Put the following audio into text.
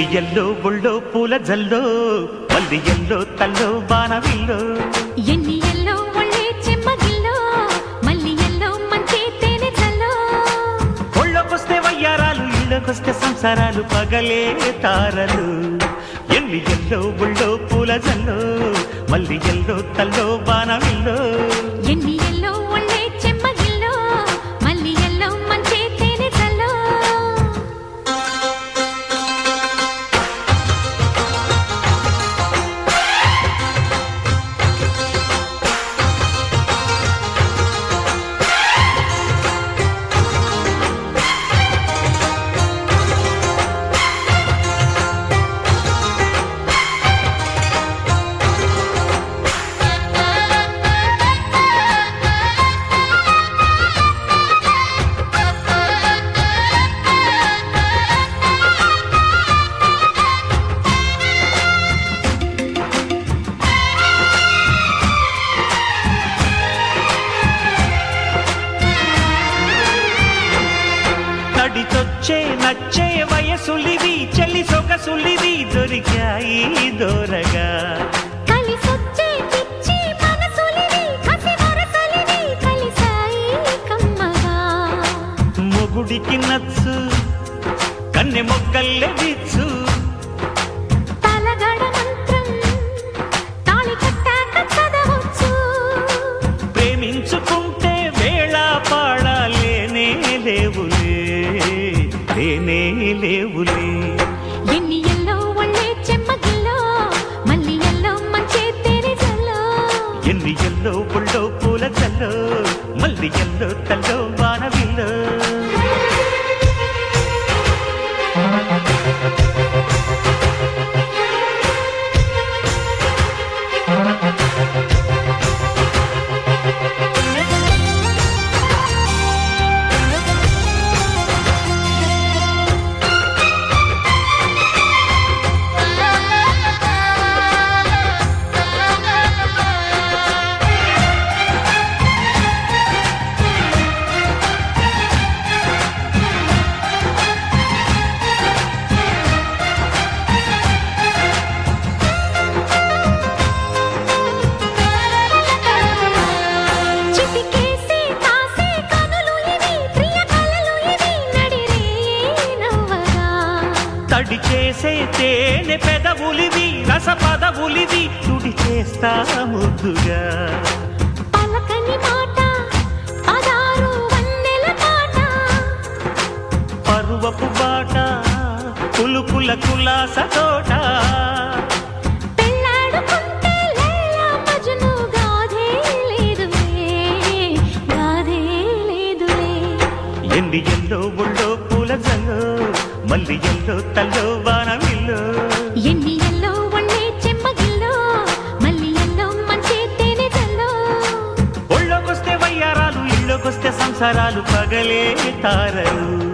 yellow ఒళ్ళో పూల జల్లో మల్లి yellow తల్లో బాణవిల్లో ఎన్ని ఎల్లో ఒళ్ళే చెమ్మగిల్లో మల్లి ఎల్లో మంచి తేనె చల్లో ఒళ్ళోకొస్తే వయ్యారాలు ఇళ్ళకొస్తే సంసారాలు పగలే తారలు ఎల్లి ఎల్లో ఒళ్ళో పూల జల్లో మల్లి ఎల్లో తల్లో బాణవిల్లో ఎన్ని ఎల్లో ఒళ్ళే చెమ్మగిల్లో మల్లి ఎల్లో మంచి తేనె చల్లో నడిచొచ్చే నచ్చే వయసులివి చెల్లి సొగసులివి దొరికాయి దొరగా కలిసొచ్చే పిచ్చి మనసులివి కసి వరసలివి కలిసాయి కమ్మగా మొగుడికి నచ్చు కన్నె మొగ్గల్లే విచ్చు తలగడ మంత్రం తాళి కట్టాక చదవచ్చు ప్రేమించుకుంటే వేళ పాడాలేనే లేవులే లేనే లేవులే ఎన్ని ఎల్లో ఒళ్ళే చెమ్మగిల్లో మల్లి ఎల్లో మంచి తేనె చల్లో ఎన్ని ఎల్లో పుల్లో పూల చల్లో మల్లి ఎల్లో తల్లో వానవిల్లో చిటికేసి కాసే కనులు ఇవి ప్రియ కలలు ఇవి నడిరే నవ్వగా తడి చేసే తేనె పెదవులివి రస పదవులివి తుడి చేస్తా ముద్దుగా పలకని మాట పదారు వన్నెల మాట పరువపు బాట కులుకుల కులాస తోట పెళ్ళాడుకుంటే లైలా మజ్ను గాథే లేదులే గాథే లేదులే ఎన్ని ఎల్లో ఒళ్ళో పూల జల్లో మల్లి ఎల్లో తల్లో వానవిల్లో ఎన్ని ఎల్లో ఒళ్ళే చెమ్మగిల్లో మల్లి ఎల్లో మంచి తేనె చల్లో ఒళ్ళోకొస్తే వయ్యారాలు ఇళ్ళోకొస్తే సంసారాలు పగలే తారలు